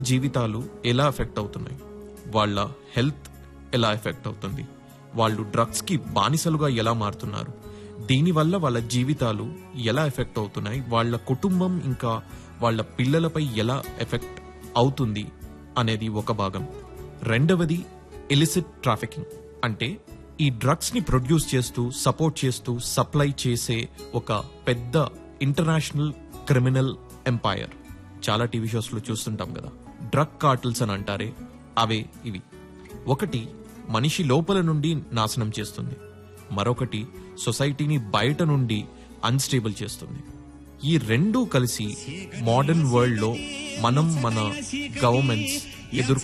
జీవితాలు ఎలా ఎఫెక్ట్ అవుతున్నాయి వాళ్ళ హెల్త్ ఎలా ఎఫెక్ట్ అవుతుంది వాళ్ళు డ్రగ్స్ కి బానిసలుగా ఎలా మారుతున్నారు దీనివల్ల వాళ్ళ జీవితాలు ఎలా ఎఫెక్ట్ అవుతున్నాయి వాళ్ళ కుటుంబం ఇంకా వాళ్ళ పిల్లలపై ఎలా ఎఫెక్ట్ అవుతుంది అనేది ఒక భాగం రెండవది ఎలిసిట్ ట్రాఫికింగ్ అంటే ఈ డ్రగ్స్ ని ప్రొడ్యూస్ చేస్తూ సపోర్ట్ చేస్తూ సప్లై చేసే ఒక పెద్ద ఇంటర్నేషనల్ క్రిమినల్ ఎంపైర్ చాలా టీవీ షోస్ లో చూస్తుంటాం కదా డ్రగ్ కార్టిల్స్ అని అంటారే అవే ఇవి ఒకటి మనిషి లోపల నుండి నాశనం చేస్తుంది మరొకటి సొసైటీని బయట నుండి అన్స్టేబుల్ చేస్తుంది ఈ రెండూ కలిసి మోడర్న్ వరల్డ్ లో మనం మన గవర్నమెంట్స్ ఎదుర్కొంటున్న